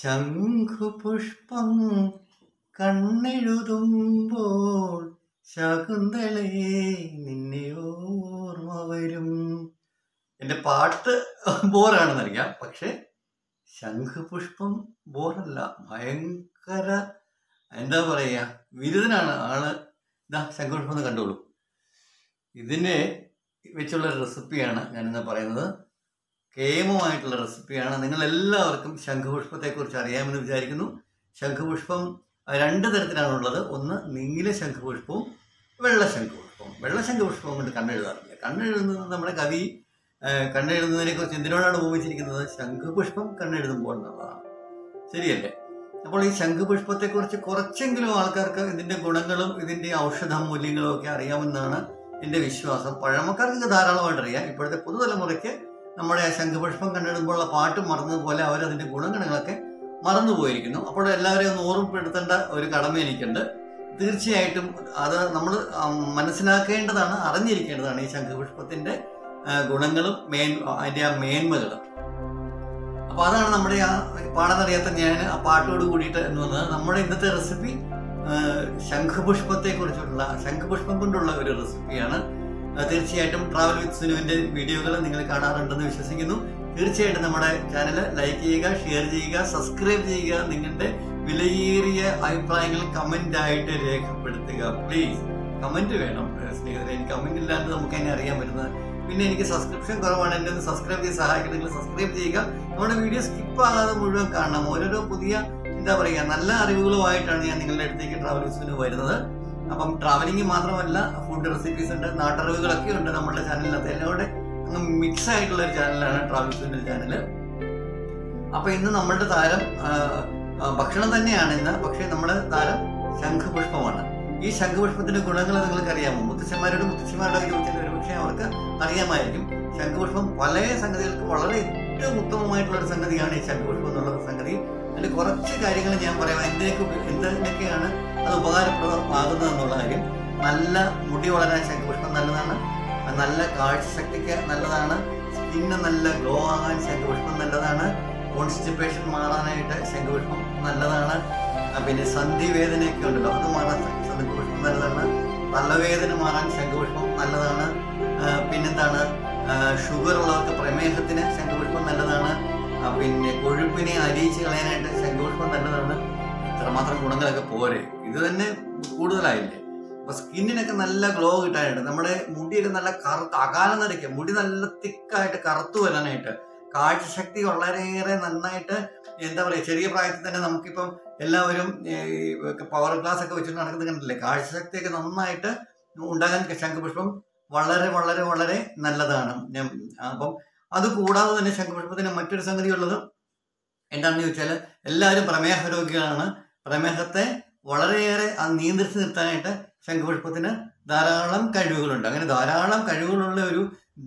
ശംഖുപുഷ്പം കണ്ണെഴുതുമ്പോൾ ശകുന്തളേ നിന്നെ ഓർമ്മ വരും എൻ്റെ പാട്ട് ബോറാണെന്നറിയാം പക്ഷെ ശംഖുപുഷ്പം ബോറല്ല ഭയങ്കര എന്താ പറയുക വിരുദ്ധനാണ് ആള് ഇതാ ശംഖുപുഷ്പം എന്ന് കണ്ടോളൂ ഇതിനെ വെച്ചുള്ള റെസിപ്പിയാണ് ഞാനിന്ന് പറയുന്നത് കേമമായിട്ടുള്ള റെസിപ്പിയാണ് നിങ്ങൾ എല്ലാവർക്കും ശംഖുപുഷ്പത്തെക്കുറിച്ച് അറിയാമെന്ന് വിചാരിക്കുന്നു ശംഖുപുഷ്പം അഹ് രണ്ട് തരത്തിലാണുള്ളത് ഒന്ന് നീല ശംഖുപുഷ്പവും വെള്ള ശംഖുപുഷ്പവും വെള്ള ശംഖുപുഷ്പം കൊണ്ട് കണ്ണെഴുതാറില്ല കണ്ണെഴുതുന്നത് നമ്മുടെ കവി ആഹ് കണ്ണെഴുതുന്നതിനെ കുറിച്ച് എന്തിനോടാണ് ഉപയോഗിച്ചിരിക്കുന്നത് ശംഖുപുഷ്പം കണ്ണെഴുതുമ്പോൾ എന്നുള്ളതാണ് ശരിയല്ലേ അപ്പോൾ ഈ ശംഖുപുഷ്പത്തെക്കുറിച്ച് കുറച്ചെങ്കിലും ആൾക്കാർക്ക് ഇതിന്റെ ഗുണങ്ങളും ഇതിന്റെ ഔഷധ മൂല്യങ്ങളും ഒക്കെ അറിയാമെന്നാണ് എൻ്റെ വിശ്വാസം പഴമക്കാർക്ക് ഇത് ധാരാളമായിട്ട് അറിയാം ഇപ്പോഴത്തെ പുതുതലമുറയ്ക്ക് നമ്മുടെ ആ ശംഖുപുഷ്പം കണ്ടെടുമ്പോഴുള്ള പാട്ട് മറന്നതുപോലെ അവരതിന്റെ ഗുണഗണങ്ങളൊക്കെ മറന്നുപോയിരിക്കുന്നു അപ്പോൾ എല്ലാവരെയും ഒന്ന് ഓർമ്മപ്പെടുത്തേണ്ട ഒരു കടമ എനിക്കുണ്ട് തീർച്ചയായിട്ടും അത് നമ്മൾ മനസ്സിലാക്കേണ്ടതാണ് അറിഞ്ഞിരിക്കേണ്ടതാണ് ഈ ശംഖുപുഷ്പത്തിന്റെ ആ, ഗുണങ്ങളും മേൻ അതിന്റെ ആ മേന്മകളും അപ്പൊ അതാണ് നമ്മുടെ ആ പാടാനറിയാത്ത ഞാൻ ആ പാട്ടോട് കൂടിയിട്ട് എന്ന് വന്നത് നമ്മുടെ ഇന്നത്തെ റെസിപ്പി ശംഖുപുഷ്പത്തെ കുറിച്ചുള്ള ശംഖുപുഷ്പം കൊണ്ടുള്ള ഒരു റെസിപ്പിയാണ് ആ, തീർച്ചയായിട്ടും ട്രാവൽ വിത്ത് സുനുവിന്റെ വീഡിയോകൾ നിങ്ങൾ കാണാറുണ്ടെന്ന് വിശ്വസിക്കുന്നു തീർച്ചയായിട്ടും നമ്മുടെ ചാനൽ ലൈക്ക് ചെയ്യുക ഷെയർ ചെയ്യുക സബ്സ്ക്രൈബ് ചെയ്യുക നിങ്ങളുടെ വിലയേറിയ അഭിപ്രായങ്ങൾ കമന്റ് ആയിട്ട് രേഖപ്പെടുത്തുക പ്ലീസ് കമന്റ് വേണം ഏഹ് സ്നേഹിതരെ എനിക്ക് കമന്റ് ഇല്ലാണ്ട് നമുക്ക് അതിനെ അറിയാൻ പറ്റുന്നത് പിന്നെ എനിക്ക് സബ്സ്ക്രിപ്ഷൻ കുറവാണ് എന്നെ ഒന്ന് സബ്സ്ക്രൈബ് ചെയ്ത് സഹായിക്കണം നിങ്ങൾ സബ്സ്ക്രൈബ് ചെയ്യുക നമ്മുടെ വീഡിയോ സ്കിപ്പ് ആകാതെ മുഴുവൻ കാണണം ഓരോരോ പുതിയ എന്താ പറയുക നല്ല അറിവുകളുമായിട്ടാണ് ഞാൻ നിങ്ങളുടെ അടുത്തേക്ക് ട്രാവൽ വിസിന് വരുന്നത് അപ്പം ട്രാവലിംഗ് മാത്രമല്ല ഫുഡ് റെസിപ്പീസ് ഉണ്ട് നാട്ടറിവുകളൊക്കെ ഉണ്ട് നമ്മുടെ ചാനലിനകത്ത് എല്ലാം കൂടെ അങ്ങ് മിക്സ് ആയിട്ടുള്ള ഒരു ചാനലാണ് ട്രാവൽ വിസിന്റെ ചാനൽ അപ്പൊ ഇന്ന് നമ്മളുടെ താരം ആ, ആ, ഭക്ഷണം തന്നെയാണ് ഇന്ന് പക്ഷേ നമ്മുടെ താരം ശംഖുപുഷ്പമാണ് ഈ ശംഖുപുഷ്പത്തിന്റെ ഗുണങ്ങൾ നിങ്ങൾക്ക് അറിയാമോ മുത്തച്ഛന്മാരോട് മുത്തച്ഛന്മാരോടൊക്കെ ചോദിച്ചാൽ ഒരു പക്ഷേ അവർക്ക് അറിയാമായിരിക്കും ശംഖുപുഷ്പം പല സംഗതികൾക്ക് വളരെ ഏറ്റവും ഉത്തമമായിട്ടുള്ള ഒരു സംഗതിയാണ് ഈ ശംഖുപുഷ്പം എന്നുള്ള സംഗതി അതിൽ കുറച്ച് കാര്യങ്ങൾ ഞാൻ പറയാം എന്തിനൊക്കെ ഉപ- എന്തിനൊക്കെയാണ് അത് ഉപകാരപ്രദമാകുന്നത് എന്നുള്ള കാര്യം നല്ല മുടി വളരാൻ ശംഖുപുഷ്പം നല്ലതാണ് നല്ല കാഴ്ചശക്തിക്ക് നല്ലതാണ് സ്കിന്ന് നല്ല ഗ്ലോ ആകാൻ ശംഖുപുഷ്പം നല്ലതാണ് കോൺസ്റ്റിപ്പേഷൻ മാറാനായിട്ട് ശംഖുപുഷ്പം നല്ലതാണ് ആ, പിന്നെ സന്ധി വേദനയൊക്കെ ഉണ്ടല്ലോ അത് മാറാൻ ശ- ശംഖുപുഷ്പം നല്ലതാണ് തലവേദന മാറാൻ ശംഖുപുഷ്പം നല്ലതാണ് ആ, പിന്നെന്താണ് ഷുഗർ ഉള്ളവർക്ക് പ്രമേഹത്തിന് ശംഖുപുഷ്പം നല്ലതാണ് ആ, പിന്നെ കൊഴുപ്പിനെ അരിയിച്ച് കളയാനായിട്ട് ശംഖുപുഷ്പം നല്ലതാണ് ഇത്രമാത്രം ഗുണങ്ങളൊക്കെ പോരെ ഇത് തന്നെ കൂടുതലായില്ലേ അപ്പൊ സ്കിന്നിനൊക്കെ നല്ല ഗ്ലോ കിട്ടാനായിട്ട് നമ്മുടെ മുടിയൊക്കെ നല്ല കറുത്ത് അകാലം നരയ്ക്കുക മുടി നല്ല തിക്കായിട്ട് കറുത്തു വരാനായിട്ട് കാഴ്ചശക്തി വളരെയേറെ നന്നായിട്ട് എന്താ പറയുക ചെറിയ പ്രായത്തിൽ തന്നെ നമുക്കിപ്പം എല്ലാവരും പവർ ഗ്ലാസ് ഒക്കെ വെച്ചിട്ട് നടക്കുന്നത് കണ്ടില്ലേ കാഴ്ചശക്തിയൊക്കെ നന്നായിട്ട് ഉണ്ടാകാൻ ശംഖുപുഷ്പം വളരെ വളരെ വളരെ നല്ലതാണ് ഞാൻ അപ്പം അത് കൂടാതെ തന്നെ ശംഖുപുഷ്പത്തിന് മറ്റൊരു സംഗതി ഉള്ളത് എന്താണെന്ന് ചോദിച്ചാൽ എല്ലാവരും പ്രമേഹ രോഗികളാണ് പ്രമേഹത്തെ വളരെയേറെ അത് നിയന്ത്രിച്ച് നിർത്താനായിട്ട് ശംഖുപുഷ്പത്തിന് ധാരാളം കഴിവുകളുണ്ട് അങ്ങനെ ധാരാളം കഴിവുകളുള്ള ഒരു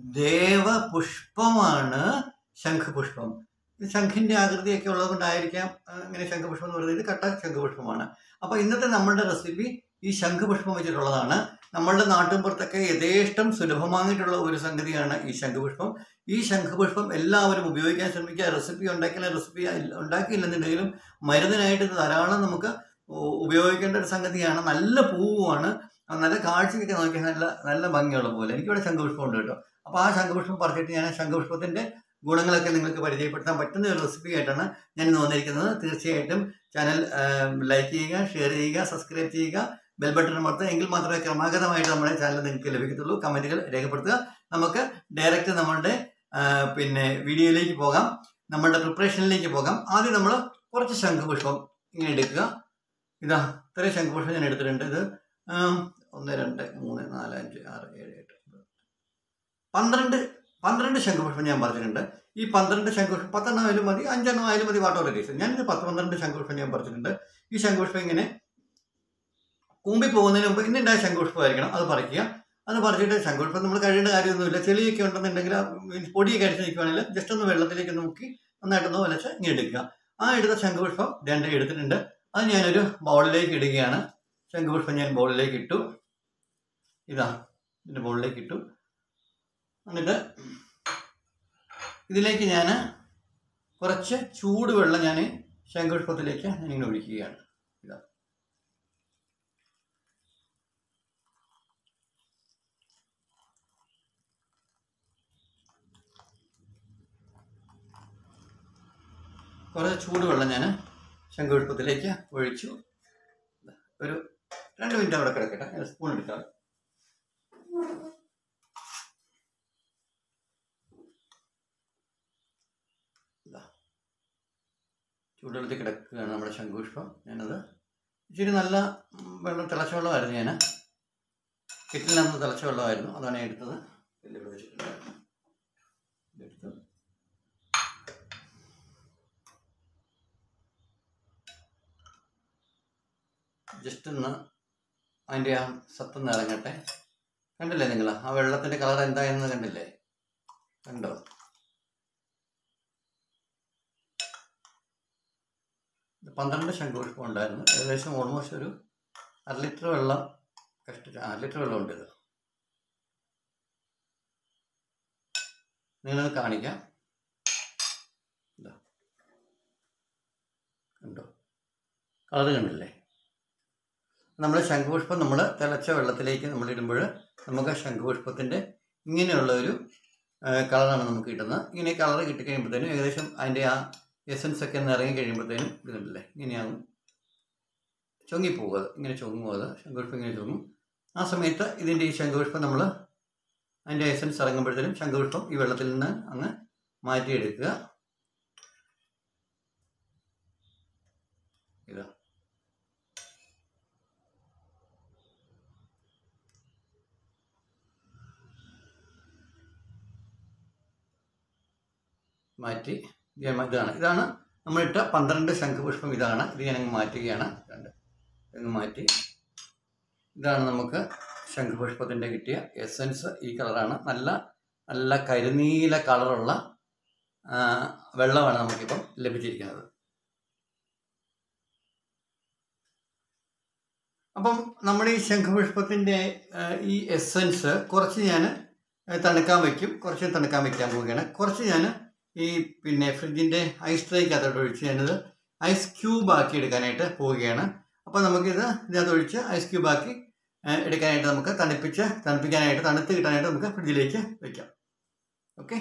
ദേവപുഷ്പമാണ് ശംഖുപുഷ്പം ഇത് ശംഖിന്റെ ആകൃതിയൊക്കെ ഉള്ളത് കൊണ്ടായിരിക്കാം ആ, ഇങ്ങനെ ശംഖുപുഷ്പം എന്ന് പറയുന്നത് ഇത് കട്ട ശംഖുപുഷ്പമാണ് അപ്പൊ ഇന്നത്തെ നമ്മളുടെ റെസിപ്പി ഈ ശംഖുപുഷ്പം വെച്ചിട്ടുള്ളതാണ് നമ്മളുടെ നാട്ടിൻപുറത്തൊക്കെ യഥേഷ്ടം സുലഭമായിട്ടുള്ള ഒരു സംഗതിയാണ് ഈ ശംഖുപുഷ്പം ഈ ശംഖുപുഷ്പം എല്ലാവരും ഉപയോഗിക്കാൻ ശ്രമിക്കുക റെസിപ്പി ഉണ്ടാക്കിയ റെസിപ്പി ഉണ്ടാക്കിയില്ലെന്നുണ്ടെങ്കിലും മരുന്നിനായിട്ട് ഇത് ധാരാളം നമുക്ക് ഉ- ഉപയോഗിക്കേണ്ട ഒരു സംഗതിയാണ് നല്ല പൂവുമാണ് ആ നല്ല കാഴ്ചയ്ക്കൊക്കെ നോക്കിയാൽ നല്ല നല്ല ഭംഗിയുള്ള പോലെ എനിക്കിവിടെ ശംഖുപുഷ്പം ഉണ്ട് കേട്ടോ അപ്പോൾ ആ ശംഖുപുഷ്പം പറിച്ചിട്ട് ഞാൻ ആ ശംഖുപുഷ്പത്തിന്റെ ഗുണങ്ങളൊക്കെ നിങ്ങൾക്ക് പരിചയപ്പെടുത്താൻ പറ്റുന്ന ഒരു റെസിപ്പി ആയിട്ടാണ് ഞാൻ ഇന്ന് വന്നിരിക്കുന്നത് തീർച്ചയായിട്ടും ചാനൽ ലൈക്ക് ചെയ്യുക ഷെയർ ചെയ്യുക സബ്സ്ക്രൈബ് ചെയ്യുക ബെൽ ബട്ടൺ അമർത്തുക എങ്കിൽ മാത്രമേ ക്രമാഗതമായിട്ട് നമ്മുടെ ചാനൽ നിങ്ങൾക്ക് ലഭിക്കത്തുള്ളൂ കമന്റുകൾ രേഖപ്പെടുത്തുക നമുക്ക് ഡയറക്റ്റ് നമ്മളുടെ ആ, പിന്നെ വീഡിയോയിലേക്ക് പോകാം നമ്മളുടെ പ്രിപ്പറേഷനിലേക്ക് പോകാം ആദ്യം നമ്മൾ കുറച്ച് ശംഖുപുഷ്പം ഇങ്ങനെ എടുക്കുക ഇതാ ഇത്രയും ശംഖുപുഷ്പം ഞാൻ എടുത്തിട്ടുണ്ട് ഇത് ആം, ഒന്ന് രണ്ട് മൂന്ന് നാല് അഞ്ച് ആറ് ഏഴ് എട്ട് ഒമ്പത്. പന്ത്രണ്ട് പന്ത്രണ്ട് ശംഖുപുഷ്പം ഞാൻ പറഞ്ഞിട്ടുണ്ട് ഈ പന്ത്രണ്ട് ശംഖുപുഷ്പം പത്തെണ്ണം ആയാലും മതി അഞ്ചെണ്ണം ആയാലും മതി വാട്ടോ റേസ് ഞാനിത് പത്ത് പന്ത്രണ്ട് ശംഖുപുഷ്പം ഞാൻ പറഞ്ഞിട്ടുണ്ട് ഈ ശംഖുപുഷ്പം ഇങ്ങനെ കൂമ്പി പോകുന്നതിന് മുമ്പ് ഇന്നുണ്ടായ ശംഖുപുഷ്പമായിരിക്കണം അത് പറിക്കുക അത് പറിച്ചിട്ട് ശംഖുപുഷ്പം നമ്മൾ കഴിയേണ്ട കാര്യമൊന്നുമില്ല ചെളിയൊക്കെ ഉണ്ടെന്നുണ്ടെങ്കിൽ ആ മീൻസ് പൊടിയൊക്കെ അടിച്ച് നിൽക്കുവാണെങ്കിൽ ജസ്റ്റ് ഒന്ന് വെള്ളത്തിലേക്ക് നോക്കി നന്നായിട്ടൊന്ന് വലച്ച് ഇങ്ങനെ എടുക്കുക ആ എടുത്ത ശംഖുപുഷ്പം രണ്ട് എടുത്തിട്ടുണ്ട് അത് ഞാനൊരു ബൗളിലേക്ക് ഇടുകയാണ് ശംഖുപുഷ്പം ഞാൻ ബൗളിലേക്ക് ഇട്ടു ഇതാ ഇതിൻ്റെ ബൗളിലേക്ക് ഇട്ടു എന്നിട്ട് ഇതിലേക്ക് ഞാൻ കുറച്ച് ചൂടുവെള്ളം ഞാൻ ശംഖുപുഷ്പത്തിലേക്ക് ഞാനിങ്ങനെ ഒഴിക്കുകയാണ് ഇതാ കുറച്ച് ചൂടുവെള്ളം ഞാൻ ശംഖുപുഷ്പത്തിലേക്ക് ഒഴിച്ചു ദാ, ഒരു രണ്ട് മിനിറ്റ് അവിടെ കിടക്കട്ടെ ഞാൻ സ്പൂൺ എടുക്കാം ദാ. ചൂടുവെള്ളത്തിൽ കിടക്കുകയാണ് നമ്മുടെ ശംഖുപുഷ്പം ഞാനത് ഇച്ചിരി നല്ല ഉം, വെള്ളം തിളച്ച വെള്ളമായിരുന്നു ഞാൻ കിറ്റിൽ നിന്ന് തിളച്ച വെള്ളമായിരുന്നു അതാണ് ഞാൻ എടുത്തത് ഇതിൽ ഇവിടെ വെച്ചിട്ടുണ്ടായിരുന്നു ഇതെടുത്ത് ജസ്റ്റ് ഒന്ന് അതിൻ്റെ ആ സത്തൊന്ന് ഇറങ്ങട്ടെ കണ്ടില്ലേ നിങ്ങൾ ആ വെള്ളത്തിൻ്റെ കളർ എന്തായെന്ന് കണ്ടില്ലേ കണ്ടോ ഇത് പന്ത്രണ്ട് ശംഖുപുഷ്പം ഉണ്ടായിരുന്നു ഏകദേശം ഓൾമോസ്റ്റ് ഒരു അര ലിറ്റർ വെള്ളം കഷ്ടിച്ച് അര ലിറ്റർ വെള്ളം ഉണ്ട് ഇത് നിങ്ങളത് കാണിക്കാം ഇതാ കണ്ടോ കളർ കണ്ടില്ലേ നമ്മൾ ശംഖുപുഷ്പം നമ്മൾ തിളച്ച വെള്ളത്തിലേക്ക് നമ്മൾ ഇടുമ്പോൾ നമുക്ക് ആ ശംഖുപുഷ്പത്തിൻ്റെ ഇങ്ങനെയുള്ള ഒരു കളറാണ് നമുക്ക് കിട്ടുന്നത് ഇങ്ങനെ കളർ കിട്ടിക്കഴിയുമ്പോഴത്തേനും ഏകദേശം അതിൻ്റെ ആ എസൻസ് ഒക്കെ ഒന്ന് ഇറങ്ങി കഴിയുമ്പോഴത്തേനും ഇത് കണ്ടില്ലേ ഇങ്ങനെയാകും ചൊങ്ങിപ്പോകുക അത് ഇങ്ങനെ ചൊങ്ങും അത് ശംഖുപുഷ്പം ഇങ്ങനെ ചൊങ്ങും ആ സമയത്ത് ഇതിൻ്റെ ഈ ശംഖുപുഷ്പം നമ്മൾ അതിൻ്റെ എസൻസ് ഇറങ്ങുമ്പോഴത്തേനും ശംഖുപുഷ്പം ഈ വെള്ളത്തിൽ നിന്ന് അങ്ങ് മാറ്റിയെടുക്കുക ഇതാ മാറ്റി ഇത് ഞാൻ- ഇതാണ് ഇതാണ് നമ്മളിട്ട പന്ത്രണ്ട് ശംഖുപുഷ്പം ഇതാണ് ഇത് ഞാനങ്ങ് മാറ്റുകയാണ് കണ്ട് അങ്ങ് മാറ്റി ഇതാണ് നമുക്ക് ശംഖുപുഷ്പത്തിൻ്റെ കിട്ടിയ എസൻസ് ഈ കളറാണ് നല്ല നല്ല കരിനീല കളറുള്ള ആ, വെള്ളമാണ് നമുക്കിപ്പം ലഭിച്ചിരിക്കുന്നത് അപ്പം നമ്മുടെ ഈ ശംഖുപുഷ്പത്തിൻ്റെ ആ, ഈ എസൻസ് കുറച്ച് ഞാൻ തണുക്കാൻ വയ്ക്കും കുറച്ച് തണുക്കാൻ വയ്ക്കാൻ പോവുകയാണ് കുറച്ച് ഞാൻ ഈ പിന്നെ ഫ്രിഡ്ജിൻ്റെ ഐസ് ട്രേക്കകത്തോട്ട് ഒഴിച്ച് ഞാനത് ഐസ് ക്യൂബ് ആക്കി എടുക്കാനായിട്ട് പോവുകയാണ് അപ്പോൾ നമുക്കിത് ഇതിനകത്ത് ഒഴിച്ച് ഐസ് ക്യൂബ് ആക്കി ആ, എടുക്കാനായിട്ട് നമുക്ക് തണുപ്പിച്ച് തണുപ്പിക്കാനായിട്ട് തണുത്ത് കിട്ടാനായിട്ട് നമുക്ക് ഫ്രിഡ്ജിലേക്ക് വെക്കാം ഓക്കെ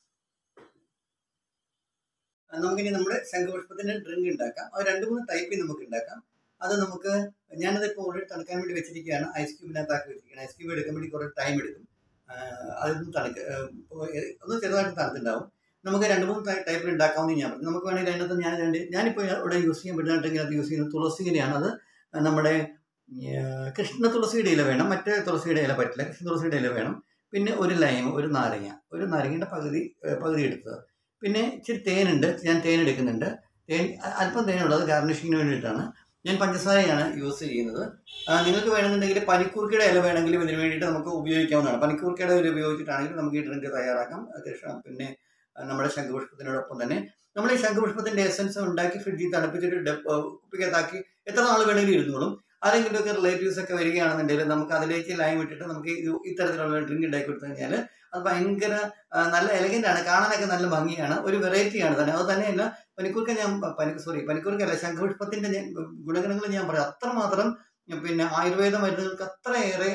നമുക്കിനി നമ്മുടെ ശംഖുപുഷ്പത്തിൻ്റെ ഡ്രിങ്ക് ഉണ്ടാക്കാം അത് രണ്ട് മൂന്ന് ടൈപ്പിൽ നമുക്ക് ഉണ്ടാക്കാം അത് നമുക്ക് ഞാനതിപ്പോൾ ഓൾറെഡി തണുക്കാൻ വേണ്ടി വെച്ചിരിക്കുകയാണ് ഐസ് ക്യൂബിനകത്താക്കി വെച്ചിരിക്കുകയാണ് ഐസ് ക്യൂബ് എടുക്കാൻ വേണ്ടി കുറേ ടൈം എടുക്കും ആ, അതൊന്നും തണുക്ക ആ, ഇപ്പോൾ ഒന്ന് ചെറുതായിട്ട് തണുത്തുണ്ടാവും നമുക്ക് രണ്ട് മൂന്ന് ടൈപ്പിൽ ഉണ്ടാക്കാമെന്ന് ഞാൻ പറഞ്ഞു നമുക്ക് വേണമെങ്കിൽ അതിനകത്ത് ഞാൻ രണ്ട് ഞാനിപ്പോൾ ഇവിടെ യൂസ് ചെയ്യാൻ പറ്റുന്നുണ്ടെങ്കിൽ അത് യൂസ് ചെയ്യുന്നത് തുളസിയിലയാണ് അത് നമ്മുടെ ആ, കൃഷ്ണ തുളസിയുടെ ഇല വേണം മറ്റേ തുളസിയുടെ ഇല പറ്റില്ല കൃഷ്ണ തുളസിയുടെ ഇല വേണം പിന്നെ ഒരു ലൈം ഒരു നാരങ്ങ ഒരു നാരങ്ങയുടെ പകുതി ആ, പകുതി എടുത്തത് പിന്നെ ഇച്ചിരി തേനുണ്ട് ഞാൻ തേൻ എടുക്കുന്നുണ്ട് തേൻ അ- അല്പം തേനുള്ളത് ഗാർണിഷിങ്ങിന് വേണ്ടിയിട്ടാണ് ഞാൻ പഞ്ചസാരയാണ് യൂസ് ചെയ്യുന്നത് ആ, നിങ്ങൾക്ക് വേണമെന്നുണ്ടെങ്കിൽ പനിക്കൂർക്കയുടെ ഇല വേണമെങ്കിലും ഇതിന് വേണ്ടിയിട്ട് നമുക്ക് ഉപയോഗിക്കാവുന്നതാണ് പനിക്കൂർക്കയുടെ ഇല ഉപയോഗിച്ചിട്ടാണെങ്കിൽ നമുക്ക് ഈ ഡ്രിങ്ക് തയ്യാറാക്കാം അത് കൃഷ്ണ- പിന്നെ ആ, നമ്മുടെ ശംഖുപുഷ്പത്തിനോടൊപ്പം തന്നെ നമ്മൾ ഈ ശംഖുപുഷ്പത്തിന്റെ എസൻസ് ഉണ്ടാക്കി ഫ്രിഡ്ജിൽ തണുപ്പിച്ചിട്ട് ഡെപ്പ് കുപ്പിക്കകത്താക്കി എത്ര നാൾ വേണമെങ്കിലും ഇരുന്നോളും ആരെങ്കിലും ഒക്കെ റിലേറ്റീവ്സ് ഒക്കെ വരികയാണെന്നുണ്ടെങ്കിൽ നമുക്ക് അതിലേക്ക് ലൈം ഇട്ടിട്ട് നമുക്ക് ഇത് ഇത്തരത്തിലുള്ള ഡ്രിങ്ക് ഉണ്ടാക്കി കൊടുത്തു കഴിഞ്ഞാൽ അത് ഭയങ്കര ആ, നല്ല എലഗൻ്റ് ആണ് കാണാനൊക്കെ നല്ല ഭംഗിയാണ് ഒരു വെറൈറ്റിയാണ് തന്നെ അത് തന്നെയല്ല പനിക്കൂർക്ക ഞാൻ പനി സോറി പനിക്കൂർക്കല്ല ശംഖുപുഷ്പത്തിന്റെ ഞാൻ ഗുണഗണങ്ങൾ ഞാൻ പറയാം അത്രമാത്രം പിന്നെ ആയുർവേദ മരുന്നുകൾക്ക് അത്രയേറെ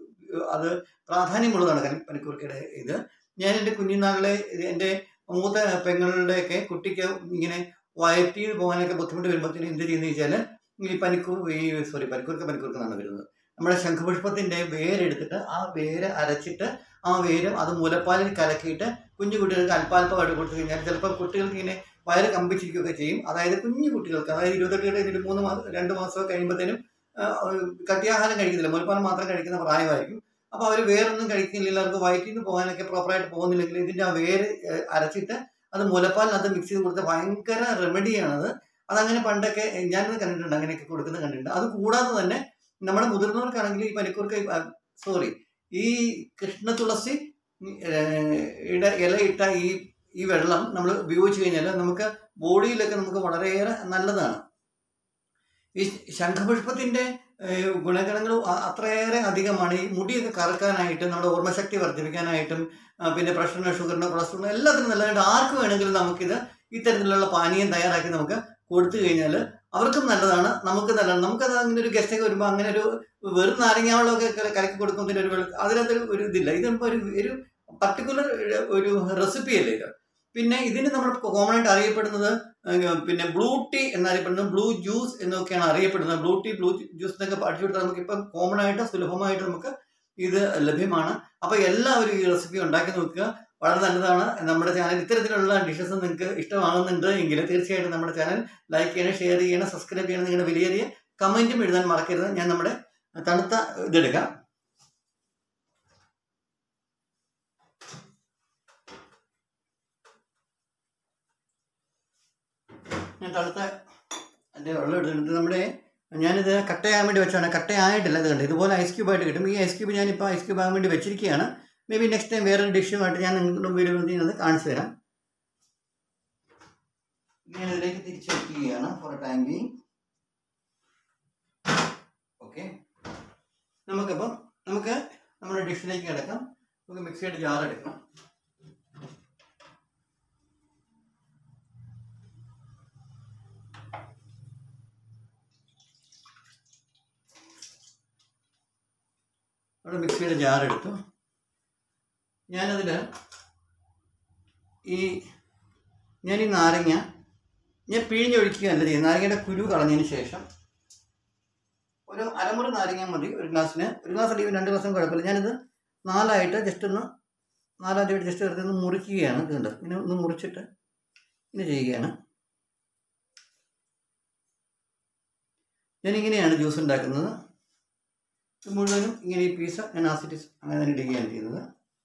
അത് പ്രാധാന്യമുള്ളതാണ് കനി- പനിക്കൂർക്കയുടെ ഇത് ഞാൻ എൻ്റെ കുഞ്ഞുനാളിലെ ഇത് എൻ്റെ മൂത്ത പെങ്ങളുടെയൊക്കെ കുട്ടിക്ക് ഇങ്ങനെ വയറ്റിൽ പോകാനൊക്കെ ബുദ്ധിമുട്ട് വരുമ്പോഴത്തേനും എന്ത് ചെയ്യുന്നത് വെച്ചാൽ ഈ പനിക്കൂർ ഈ സോറി പനിക്കൂർക്ക പനിക്കൂർക്ക എന്നാണ് വരുന്നത് നമ്മുടെ ശംഖുപുഷ്പത്തിന്റെ വേരെടുത്തിട്ട് ആ വേര് അരച്ചിട്ട് ആ വേരും അത് മുലപ്പാലിൽ കലക്കിയിട്ട് കുഞ്ഞു കുട്ടികൾക്ക് അല്പാൽപ്പമായിട്ട് കൊടുത്തു കഴിഞ്ഞാൽ ചിലപ്പോൾ കുട്ടികൾക്ക് ഇങ്ങനെ വയറ് കമ്പിച്ചിരിക്കുകയൊക്കെ ചെയ്യും അതായത് കുഞ്ഞു കുട്ടികൾക്ക് അതായത് ഇരുപത്തെട്ട് കഴിഞ്ഞിട്ട് മൂന്ന് മാസം രണ്ട് മാസം കഴിയുമ്പോഴത്തേനും കട്ടിയാഹാരം കഴിക്കുന്നില്ല മുലപ്പാൽ മാത്രം കഴിക്കുന്ന പ്രായമായിരിക്കും അപ്പോൾ അവർ വേറൊന്നും കഴിക്കുന്നില്ല അവർക്ക് വയറ്റിൽ നിന്ന് പോകാനൊക്കെ പ്രോപ്പറായിട്ട് പോകുന്നില്ലെങ്കിൽ ഇതിൻ്റെ ആ വേര് ഏഹ്, അരച്ചിട്ട് അത് മുലപ്പാലിനകത്ത് മിക്സ് ചെയ്ത് കൊടുത്ത ഭയങ്കര റെമഡിയാണത് അതങ്ങനെ പണ്ടൊക്കെ ഞാനത് കണ്ടിട്ടുണ്ട് അങ്ങനെയൊക്കെ കൊടുക്കുന്നത് കണ്ടിട്ടുണ്ട് അത് കൂടാതെ തന്നെ നമ്മുടെ മുതിർന്നവർക്കാണെങ്കിൽ ഈ പനിക്കൂർക്ക സോറി ഈ കൃഷ്ണ തുളസി ഏഹ്, യുടെ ഇലയിട്ട ഈ ഈ വെള്ളം നമ്മൾ ഉപയോഗിച്ച് കഴിഞ്ഞാൽ നമുക്ക് ബോഡിയിലൊക്കെ നമുക്ക് വളരെയേറെ നല്ലതാണ് ഈ ശംഖപുഷ്പത്തിന്റെ ഏഹ്, ഗുണഗണങ്ങൾ അ- അത്രയേറെ അധികമാണ് ഈ മുടിയൊക്കെ കറക്കാനായിട്ടും നമ്മുടെ ഓർമ്മശക്തി വർദ്ധിപ്പിക്കാനായിട്ടും ആ, പിന്നെ പ്രഷറിന് ഷുഗറിന് കൊളസ്ട്രോളിന് എല്ലാത്തിനും നല്ലതായിട്ട് ആർക്ക് വേണമെങ്കിലും നമുക്കിത് ഇത്തരത്തിലുള്ള പാനീയം തയ്യാറാക്കി നമുക്ക് കൊടുത്തു കഴിഞ്ഞാൽ അവർക്കും നല്ലതാണ് നമുക്ക് നല്ലതാണ് നമുക്കത് അങ്ങനെ ഒരു ഗസ്റ്റൊക്കെ വരുമ്പോൾ അങ്ങനെ ഒരു വെറും നാരങ്ങാവെള്ളമൊക്കെ ക- കലക്കി കൊടുക്കുന്നതിന് ഒരു വെള്ള- അതിനകത്തൊരു ഒരു ഇതില്ല ഇതിപ്പോൾ ഒരു ഒരു പർട്ടിക്കുലർ ഒരു റെസിപ്പി അല്ലേ ഇത് പിന്നെ ഇതിന് നമ്മൾ കോമൺ ആയിട്ട് അറിയപ്പെടുന്നത് ഏഹ് പിന്നെ ബ്ലൂ ടീ എന്നറിയപ്പെടുന്നത് ബ്ലൂ ജ്യൂസ് എന്നൊക്കെയാണ് അറിയപ്പെടുന്നത് ബ്ലൂ ടീ ബ്ലൂ ജ്യൂസ് എന്നൊക്കെ പഠിച്ചു കൊടുത്താൽ നമുക്ക് ഇപ്പം കോമൺ ആയിട്ട് സുലഭമായിട്ട് നമുക്ക് ഇത് ലഭ്യമാണ് അപ്പോൾ എല്ലാവരും ഈ റെസിപ്പി ഉണ്ടാക്കി നോക്കുക വളരെ നല്ലതാണ് നമ്മുടെ ചാനൽ ഇത്തരത്തിലുള്ള ഡിഷസ് നിങ്ങൾക്ക് ഇഷ്ടമാകുന്നുണ്ട് എങ്കിൽ തീർച്ചയായിട്ടും നമ്മുടെ ചാനൽ ലൈക്ക് ചെയ്യണം ഷെയർ ചെയ്യണം സബ്സ്ക്രൈബ് ചെയ്യണം നിങ്ങളുടെ വിലയേറിയ കമൻറ്റും എഴുതാൻ മറക്കരുത് ഞാൻ നമ്മുടെ തണുത്ത ഇതെടുക്കാം ഞാൻ തണുത്ത എൻ്റെ വെള്ളം എടുത്തിട്ട് നമ്മുടെ ഞാനിത് കട്ടയാകാൻ വേണ്ടി വെച്ചാണ് കട്ടയായിട്ടില്ല ഇത് കണ്ട് ഇതുപോലെ ഐസ് ക്യൂബ് ആയിട്ട് കിട്ടും ഈ ഐസ് ക്യൂബ് ഞാനിപ്പോൾ ഐസ് ക്യൂബ് ആകാൻ വേണ്ടി വെച്ചിരിക്കുകയാണ് മേ ബി നെക്സ്റ്റ് ടൈം വേറൊരു ഡിഷുമായിട്ട് ഞാൻ നിങ്ങളുടെ വീഡിയോ ചെയ്യുന്നത് കാണിച്ചു തരാം ഇത് ഞാൻ ഇതിലേക്ക് തിരിച്ചു വയ്ക്കുകയാണ് ഫോർ ടൈം ബി ഓക്കെ നമുക്കപ്പം നമുക്ക് നമ്മുടെ ഡിഷിലേക്ക് കിടക്കാം നമുക്ക് മിക്സിയുടെ ജാർ എടുക്കാം അവിടെ മിക്സിയുടെ ജാർ എടുത്തു ഞാനതിൽ ഈ ഞാൻ ഈ നാരങ്ങ ഞാൻ പിഴിഞ്ഞൊഴിക്കുകയല്ല ചെയ്യുന്നത് നാരങ്ങയുടെ കുരു കളഞ്ഞതിന് ശേഷം ഒരു അരമുറി നാരങ്ങ മതി ഒരു ഗ്ലാസ്സിന് ഒരു ഗ്ലാസ് അല്ലെങ്കിൽ രണ്ട് ഗ്ലാസ്സും കുഴപ്പമില്ല ഞാനിത് നാലായിട്ട് ജസ്റ്റ് ഒന്ന് നാലായിട്ട് ജസ്റ്റ് വെറുതെ ഒന്ന് മുറിക്കുകയാണ് ഇതുണ്ട് ഇങ്ങനെ ഒന്ന് മുറിച്ചിട്ട് ഇങ്ങനെ ചെയ്യുകയാണ് ഞാനിങ്ങനെയാണ് ജ്യൂസ് ഉണ്ടാക്കുന്നത് ഇത് മുഴുവനും ഇങ്ങനെ ഈ പീസ് ഞാൻ ആസിറ്റിസ് അങ്ങനെ തന്നെ ഇടുകയാണ് ചെയ്തത്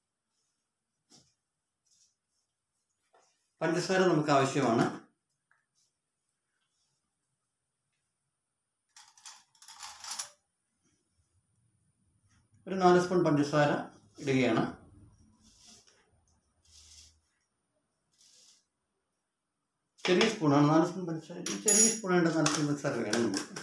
പഞ്ചസാര നമുക്ക് ആവശ്യമാണ് ഒരു നാല് സ്പൂൺ പഞ്ചസാര ഇടുകയാണ് ചെറിയ സ്പൂണാണ് നാല് സ്പൂൺ പഞ്ചസാര ഈ ചെറിയ സ്പൂൺ വേണ്ട നാല് സ്പൂൺ പഞ്ചസാര വേണം നമുക്ക്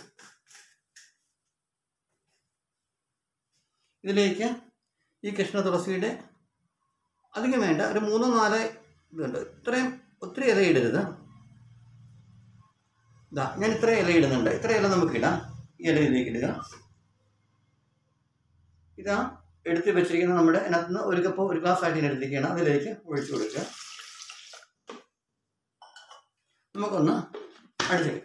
ഇതിലേക്ക് ഈ കൃഷ്ണ തുളസിയുടെ അധികം വേണ്ട ഒരു മൂന്നോ നാല് ഇതുണ്ട് ഇത്രയും ഒത്തിരി ഇല ഇടരുത് ഇതാ ഞാൻ ഇത്ര ഇല ഇടുന്നുണ്ട് ഇത്ര ഇല നമുക്ക് ഇടാം ഈ ഇലയിലേക്ക് ഇടുക ഇതാ എടുത്ത് വെച്ചിരിക്കുന്ന നമ്മുടെ അതിനകത്ത് നിന്ന് ഒരു കപ്പ് ഒരു ഗ്ലാസ് ആയിട്ട് എടുത്തിരിക്കുകയാണ് അതിലേക്ക് ഒഴിച്ചു കൊടുക്കുക നമുക്കൊന്ന് അടിച്ചെടുക്കാം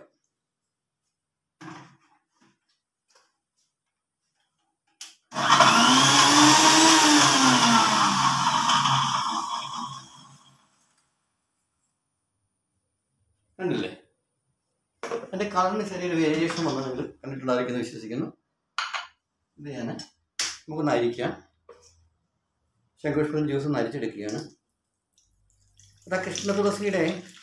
കണ്ടില്ലേ എൻ്റെ കളറിന് ചെറിയൊരു വേരിയേഷൻ വന്നത് നിങ്ങൾ കണ്ടിട്ടുണ്ടായിരിക്കുന്നു വിശ്വസിക്കുന്നു ഇത് ഞാൻ നമുക്കൊന്ന് അരിക്കാം ശംഖുഷ്പം ജ്യൂസ് ഒന്ന് അരിച്ചെടുക്കുകയാണ് അതാ കൃഷ്ണ തുളസിയുടെ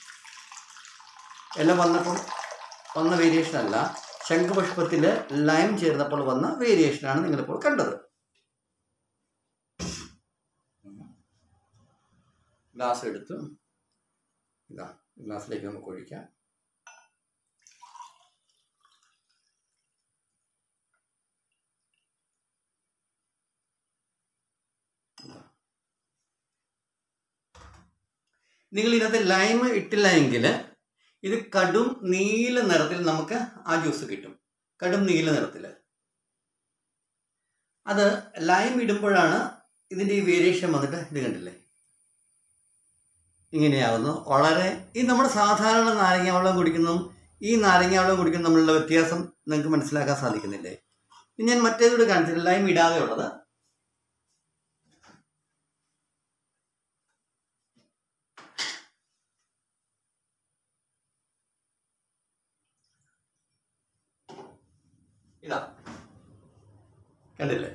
ഇല വന്നപ്പം വന്ന വേരിയേഷൻ അല്ല ശംഖുപുഷ്പത്തിൽ ലൈം ചേർന്നപ്പോൾ വന്ന വേരിയേഷനാണ് നിങ്ങളിപ്പോൾ കണ്ടത് ഗ്ലാസ് എടുത്ത് ഇതാ ഗ്ലാസ്സിലേക്ക് നമുക്ക് ഒഴിക്കാം നിങ്ങൾ ഇതിനകത്ത് ലൈം ഇട്ടില്ല എങ്കിൽ ഇത് കടും നീല നിറത്തിൽ നമുക്ക് ആ ജ്യൂസ് കിട്ടും കടും നീല നിറത്തിൽ അത് ലൈം ഇടുമ്പോഴാണ് ഇതിൻ്റെ ഈ വേരിയേഷൻ വന്നിട്ട് ഇത് കണ്ടില്ലേ ഇങ്ങനെയാവുന്നു വളരെ ഈ നമ്മുടെ സാധാരണ നാരങ്ങ വെള്ളം കുടിക്കുന്നതും ഈ നാരങ്ങ വെള്ളം കുടിക്കുന്ന തമ്മിലുള്ള വ്യത്യാസം നിങ്ങൾക്ക് മനസ്സിലാക്കാൻ സാധിക്കുന്നില്ലേ ഇനി ഞാൻ മറ്റേതൂടെ കാണിച്ചില്ല ലൈം ഇടാതെ ഉള്ളത് ഇതാ കണ്ടില്ലേ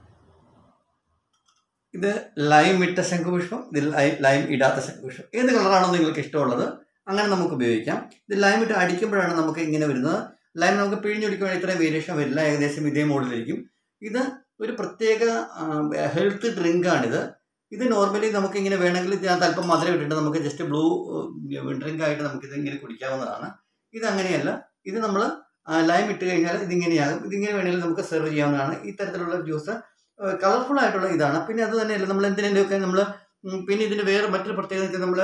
ഇത് ലൈം ഇട്ട ശംഖുപുഷ്പം ഇത് ലൈ- ലൈം ഇടാത്ത ശംഖുപുഷ്പം ഏത് കളറാണോ നിങ്ങൾക്ക് ഇഷ്ടമുള്ളത് അങ്ങനെ നമുക്ക് ഉപയോഗിക്കാം ഇത് ലൈം ഇട്ട് അടിക്കുമ്പോഴാണ് നമുക്ക് ഇങ്ങനെ വരുന്നത് ലൈം നമുക്ക് പിഴിഞ്ഞൊടിക്കുമ്പോൾ ഇത്രയും വേരിയേഷൻ വരില്ല ഏകദേശം ഇതേ മോഡലിരിക്കും ഇത് ഒരു പ്രത്യേക ഹെൽത്ത് ഡ്രിങ്കാണിത് ഇത് നോർമലി നമുക്ക് ഇങ്ങനെ വേണമെങ്കിൽ ഇതിനകത്ത് അല്പം മധുരം ഇട്ടിട്ട് നമുക്ക് ജസ്റ്റ് ബ്ലൂ ഡ്രിങ്ക് ആയിട്ട് നമുക്ക് ഇത് ഇങ്ങനെ കുടിക്കാവുന്നതാണ് ഇത് അങ്ങനെയല്ല ഇത് നമ്മൾ ലൈം ഇട്ട് കഴിഞ്ഞാൽ ഇതിങ്ങനെയാകും ഇതിങ്ങനെ വേണമെങ്കിൽ നമുക്ക് സെർവ് ചെയ്യാവുന്നതാണ് ഈ തരത്തിലുള്ള ജ്യൂസ് കളർഫുൾ ആയിട്ടുള്ള ഇതാണ് പിന്നെ അത് തന്നെയല്ല നമ്മൾ എന്തിനൊക്കെ നമ്മൾ പിന്നെ ഇതിന് വേറെ മറ്റൊരു പ്രത്യേകത വെച്ചാൽ നമ്മൾ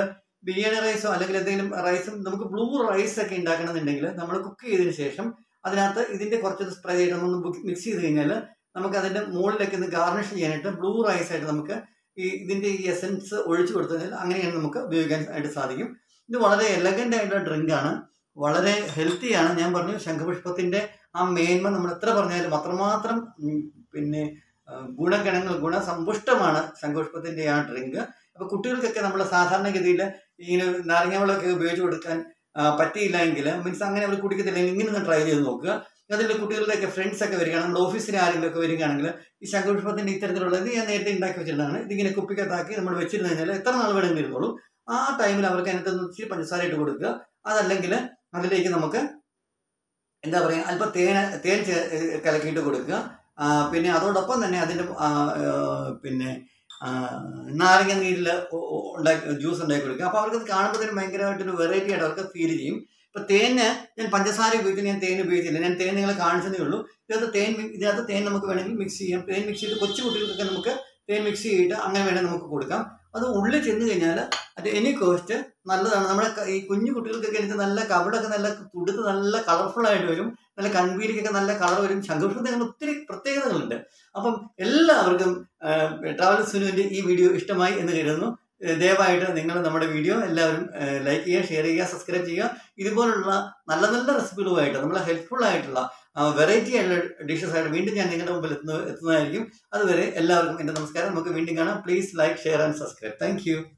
ബിരിയാണി റൈസോ അല്ലെങ്കിൽ എന്തെങ്കിലും റൈസും നമുക്ക് ബ്ലൂ റൈസ് ഒക്കെ ഉണ്ടാക്കണമെന്നുണ്ടെങ്കിൽ നമ്മൾ കുക്ക് ചെയ്തതിന് ശേഷം അതിനകത്ത് ഇതിന്റെ കുറച്ച് സ്പ്രേ ചെയ്ത് ഒന്ന് മിക്സ് ചെയ്ത് കഴിഞ്ഞാൽ നമുക്ക് അതിന്റെ മുകളിലേക്ക് ഒന്ന് ഗാർണിഷ് ചെയ്യാനായിട്ട് ബ്ലൂ റൈസ് ആയിട്ട് നമുക്ക് ഈ ഇതിന്റെ ഈ എസൻസ് ഒഴിച്ചു കൊടുത്തു കഴിഞ്ഞാൽ അങ്ങനെയാണ് നമുക്ക് ഉപയോഗിക്കാൻ ആയിട്ട് സാധിക്കും ഇത് വളരെ എലഗന്റ് ആയിട്ടുള്ള ഡ്രിങ്ക് ആണ് വളരെ ഹെൽത്തിയാണ് ഞാൻ പറഞ്ഞു ശംഖുപുഷ്പത്തിന്റെ ആ മേന്മ നമ്മൾ എത്ര പറഞ്ഞാലും അത്രമാത്രം ഉം, പിന്നെ ആ, ഗുണഗണങ്ങൾ ഗുണസമ്പുഷ്ടമാണ് ശംഖുപുഷ്പത്തിന്റെ ആ ഡ്രിങ്ക് അപ്പൊ കുട്ടികൾക്കൊക്കെ നമ്മൾ സാധാരണഗതിയിൽ ഇങ്ങനെ നാരങ്ങ വെള്ളമൊക്കെ ഉപയോഗിച്ച് കൊടുക്കാൻ ആ, പറ്റിയില്ല എങ്കിൽ മീൻസ് അങ്ങനെ അവർ കുടിക്കത്തില്ലെങ്കിൽ ഇങ്ങനെ ഒന്ന് ട്രൈ ചെയ്ത് നോക്കുക അതിൽ കുട്ടികളുടെയൊക്കെ ഫ്രണ്ട്സ് ഒക്കെ വരികയാണ് നമ്മുടെ ഓഫീസിൽ ആരെങ്കിലും ഒക്കെ വരികയാണെങ്കിൽ ഈ ശംഖുപുഷ്പത്തിന്റെ ഇത്തരത്തിലുള്ളത് ഞാൻ നേരത്തെ ഉണ്ടാക്കി വെച്ചിരുന്നതാണ് ഇതിങ്ങനെ കുപ്പിക്കകത്താക്കി നമ്മൾ വെച്ചിരുന്നു കഴിഞ്ഞാൽ എത്ര നാൾ വേണമെങ്കിലും ഇരുന്നോളൂ ആ ടൈമിൽ അവർക്ക് അതിനകത്ത് ഒന്ന് ഇച്ചിരി പഞ്ചസാര ഇട്ട് കൊടുക്കുക അതല്ലെങ്കിൽ അതിലേക്ക് നമുക്ക് എന്താ പറയുക അല്പം തേൻ തേൻ ചേ- ഏഹ് കലക്കിയിട്ട് കൊടുക്കുക ആ, പിന്നെ അതോടൊപ്പം തന്നെ അതിൻ്റെ ആ, ആ, പിന്നെ ആ, നാരങ്ങ നീരിൽ ഉണ്ടാക്കി ജ്യൂസ് ഉണ്ടാക്കി കൊടുക്കുക അപ്പോൾ അവർക്കത് കാണുമ്പോഴത്തേനും ഭയങ്കരമായിട്ടൊരു വെറൈറ്റി ആയിട്ട് അവർക്ക് ഫീൽ ചെയ്യും ഇപ്പൊ തേന് ഞാൻ പഞ്ചസാര ഉപയോഗിക്കുന്നു ഞാൻ തേൻ ഉപയോഗിച്ചില്ല ഞാൻ തേൻ നിങ്ങളെ കാണിച്ചതേ ഉള്ളൂ ഇതിനകത്ത് തേൻ മി- ഇതിനകത്ത് തേൻ നമുക്ക് വേണമെങ്കിൽ മിക്സ് ചെയ്യാം തേൻ മിക്സ് ചെയ്ത് കൊച്ചു കുട്ടികൾക്കൊക്കെ നമുക്ക് തേൻ മിക്സ് ചെയ്തിട്ട് അങ്ങനെ വേണമെങ്കിൽ നമുക്ക് കൊടുക്കാം അത് ഉള്ളിൽ ചെന്ന് കഴിഞ്ഞാൽ അറ്റ് എനി കോസ്റ്റ് നല്ലതാണ് നമ്മുടെ ക- ഈ കുഞ്ഞു കുട്ടികൾക്കൊക്കെ എനിക്ക് നല്ല കവിടൊക്കെ നല്ല തുടുത്ത് നല്ല കളർഫുൾ ആയിട്ട് വരും നല്ല കൺവീലിക്കൊക്കെ നല്ല കളർ വരും ശംഖുപുഷ്പത്തിന് ഒത്തിരി പ്രത്യേകതകളുണ്ട് അപ്പം എല്ലാവർക്കും ട്രാവൽ സുനുവിന്റെ ഈ വീഡിയോ ഇഷ്ടമായി എന്ന് കരുതുന്നു ഏഹ് ദയവായിട്ട് നിങ്ങൾ നമ്മുടെ വീഡിയോ എല്ലാവരും ലൈക്ക് ചെയ്യുക ഷെയർ ചെയ്യുക സബ്സ്ക്രൈബ് ചെയ്യുക ഇതുപോലുള്ള നല്ല നല്ല റെസിപ്പികളുമായിട്ട് നമ്മളെ ഹെൽപ്ഫുൾ ആയിട്ടുള്ള വെറൈറ്റി ആയിട്ടുള്ള ഡിഷസ് ആയിട്ട് വീണ്ടും ഞാൻ നിങ്ങളുടെ മുമ്പിൽ എത്തുന്ന എത്തുന്നതായിരിക്കും അതുവരെ എല്ലാവർക്കും എൻ്റെ നമസ്കാരം നമുക്ക് വീണ്ടും കാണാം please like share and subscribe thank